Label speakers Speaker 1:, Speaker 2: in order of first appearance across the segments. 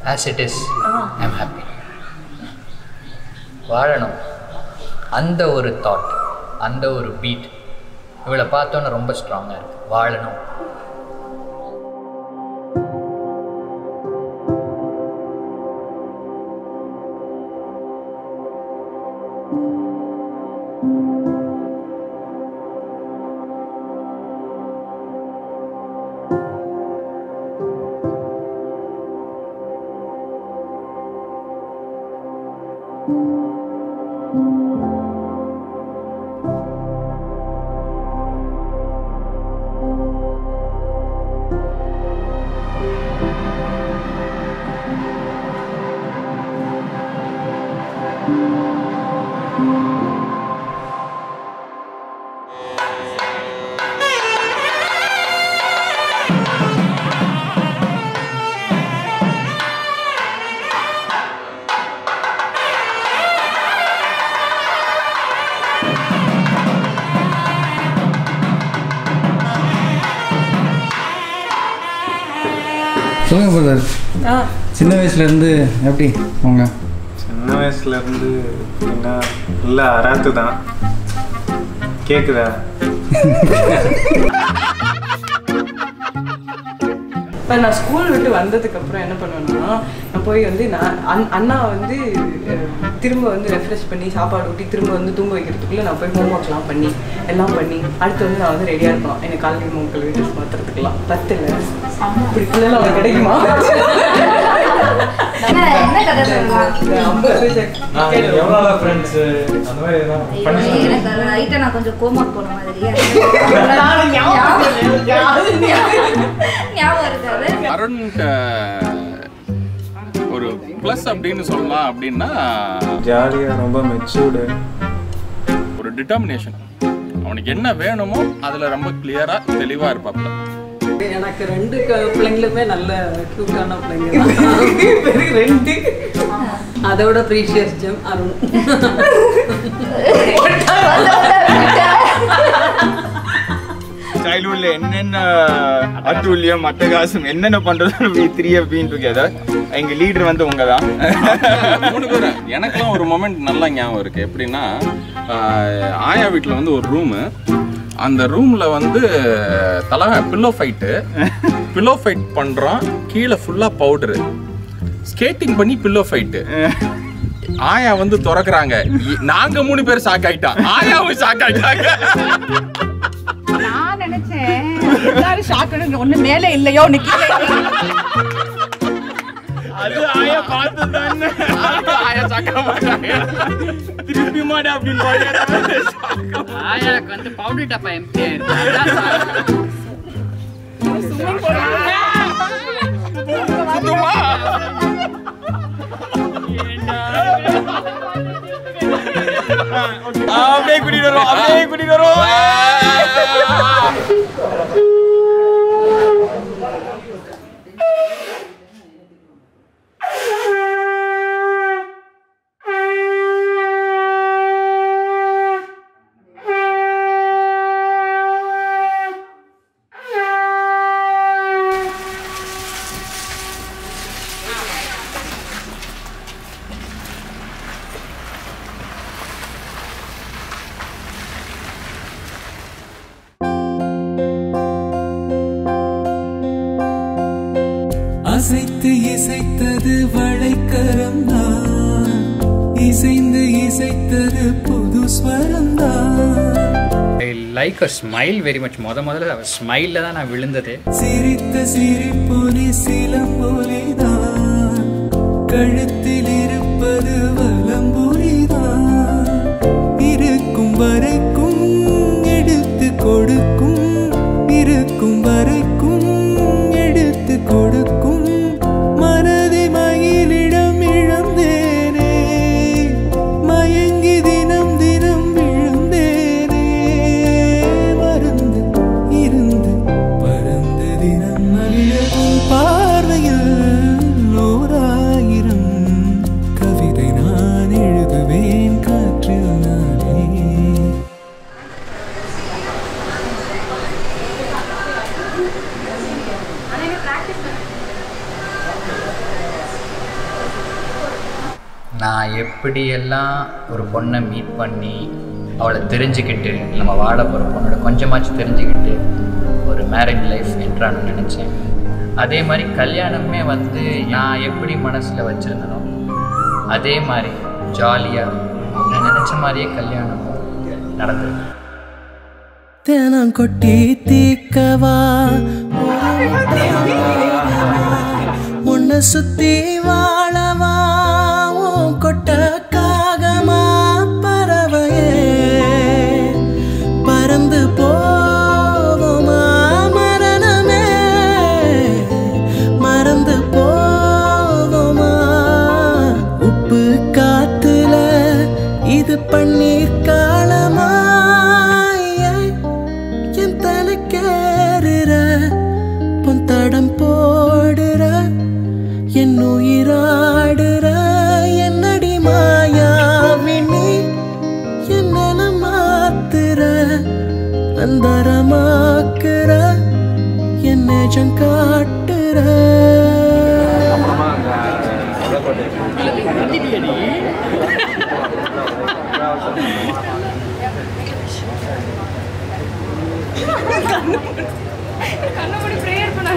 Speaker 1: As it is I am happy வாழணும் அந்த ஒரு தாட் அந்த ஒரு பீட் இவளை பார்த்தோன்னே ரொம்ப ஸ்ட்ராங்காக இருக்குது வாழணும்
Speaker 2: சொல்லுங்க பிரதர்
Speaker 3: ஆ
Speaker 2: சின்ன வயசுலேருந்து எப்படி உங்க
Speaker 4: சின்ன வயசுல இருந்து என்ன இல்லை அராத்து தான் கேக்குதா
Speaker 3: இப்போ நான் ஸ்கூல் விட்டு வந்ததுக்கப்புறம் என்ன பண்ணுவேன்னா நான் போய் வந்து நான் அண் அண்ணா வந்து அஹ், திரும்ப வந்து ரெஃப்ரெஷ் பண்ணி சாப்பாடு ஊட்டி திரும்ப வந்து தூங்க வைக்கிறதுக்குள்ளே நான் போய் ஹோம் ஒர்க்லாம் பண்ணி எல்லாம் பண்ணி அடுத்து வந்து நான் வந்து ரெடியாக இருக்கணும் எனக்கு காலையில் மூக்கள் வீட்டு மாற்றுறதுக்குலாம் பத்தில் இப்படி பிள்ளைலாம் அவனுக்கு கிடைக்குமா
Speaker 5: என்ன என்ன கதை சொல்லலாம்
Speaker 3: இந்த ஐம்பது jacket-
Speaker 4: எவ்வளோ ஃப்ரெண்ட்ஸு அந்த மாதிரி எதாவது பண்ணி
Speaker 5: ஐயோ, எனக்கு அது லைட்டா நான் கொஞ்சம் கோமா போன மாதிரியே
Speaker 3: நானும் ஞாபகம் இல்லை. யாரும் ஞாபகம்
Speaker 5: ஞாபகம் இருக்காது
Speaker 6: அருண்க்கு ஒரு ப்ளஸ் அப்படின்னு சொல்லலாம் அப்படின்னா
Speaker 4: ஜாலியாக ரொம்ப மெச்சூர்டு
Speaker 6: ஒரு டிட்டர்மினேஷன் அவனுக்கு என்ன வேணுமோ அதில் ரொம்ப கிளியராக தெளிவாக இருப்பாப்ல
Speaker 7: எனக்கு ரெண்டு க- பிள்ளைங்களுமே நல்ல க்யூட்டான பிள்ளைங்க தான்
Speaker 3: பேருக்கு ரெண்டு
Speaker 7: அதோட ப்ரீஷியஸ் ஜெம் அருண்
Speaker 8: சைல்ட்ஹுட்ல என்னென்ன அத்துல்யம் அட்டகாசம் என்னென்ன பண்றதோ we three have been together எங்க லீடர் வந்து உங்க தான்
Speaker 6: மூணு பேர் எனக்கெல்லாம் ஒரு மொமெண்ட் நல்லா ஞாபகம் இருக்கு எப்படின்னா ஆஹ், ஆயா வீட்டில் வந்து ஒரு ரூமு அந்த ரூம்ல வந்து தலை பில்லோ ஃபைட்டு பில்லோ ஃபைட் பண்றோம் கீழே ஃபுல்லா பவுடரு ஸ்கேட்டிங் பண்ணி பில்லோ ஃபைட்டு ஆயா வந்து திறக்கறாங்க இ- நாங்க மூணு பேர் ஷாக் ஆயிட்டோம் ஆயாவும் ஷாக் ஆயிட்டாங்க
Speaker 9: நான் நினைச்சேன் எல்லாரும் ஷாக் ஒண்ணு மேல இல்லையோ ஒண்ணு கீழே இல்லையோ.
Speaker 8: அது ஆயா பார்த்து தானே
Speaker 6: ஆயா ஷாக் மாட்டாங்க
Speaker 8: திருப்பி மாட அப்படின்னு
Speaker 1: ஆயாக்கு வந்து பவுடர் டப்பா எம்டி ஆயிருக்கு
Speaker 6: சுத்தமா
Speaker 8: அப்படியே கூட்டிட்டு வரோம் அப்படியே கூட்டிட்டு வரோம்
Speaker 10: அசைத்து இசைத்தது வளைக்கரம் தான் இசைந்து இசைத்தது புது ஸ்வரம் தான்
Speaker 1: I like a smile very much முத முதல்ல ஸ்மைலில் தான் நான் விழுந்ததே
Speaker 10: சிரித்த சிரிப்பொலி சிலம்பொலிதான் கழுத்தில் இருப்பது வலம்புரிதான் இருக்கும் வரைக்கும் எடுத்து கொடுக்கும் இருக்கும் வரைக்கும் எடுத்து கொடுக்கும் மனதை மயிலிடம் இழந்தேனே மயங்கி தினம் தினம் விழுந்தேனே மறந்து இருந்து பறந்து தினம் மகிழவும் பார்வையில் ஓராயிரம்
Speaker 1: நான் எப்படியெல்லாம் ஒரு பொண்ணை மீட் பண்ணி அவளை தெரிஞ்சுக்கிட்டு நம்ம வாழ போகிற பொண்ணோட கொஞ்சமாச்சும் தெரிஞ்சுக்கிட்டு ஒரு மேரேஜ் லைஃப் என்ட்ரான்னு நினச்சேன் அதே மாதிரி கல்யாணமே வந்து நான் எப்படி மனசில் வச்சுருந்தனோ அதே மாதிரி ஜாலியாக நான் நினச்ச மாதிரியே கல்யாணம் நடந்திருக்கு
Speaker 10: தினம் கொட்டி தீக்கவா உன்னை சுத்தி வாழவா உன் கொட்டக்காகமா பறவையே பறந்து போவோமா மரணமே மறந்து போவோமா உப்பு காத்துல இது பன்னீர் காலமா என் தலைக்கேறுற பொன் தடம் போடுற என் உயிராடுற என்னடி மாயாவினி என்ன மாத்துற அந்தரமாக்குற என் நெஜம் காட்டுற
Speaker 5: கண்ணபடி ப்ரேயர் பண்ண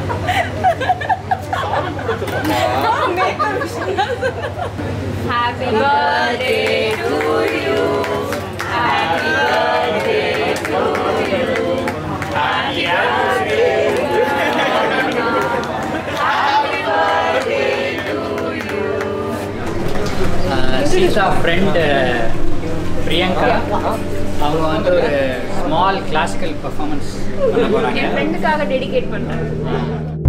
Speaker 5: Happy birthday to you. Happy birthday to you. Happy birthday to you. Happy birthday to you.
Speaker 11: Sita friend Priyanka அவங்க வந்து ஒரு ஸ்மால் கிளாசிக்கல் பர்ஃபார்மன்ஸ் பண்ண போகிறாங்க
Speaker 5: என் ஃப்ரெண்டுக்காக டெடிகேட் பண்றேன்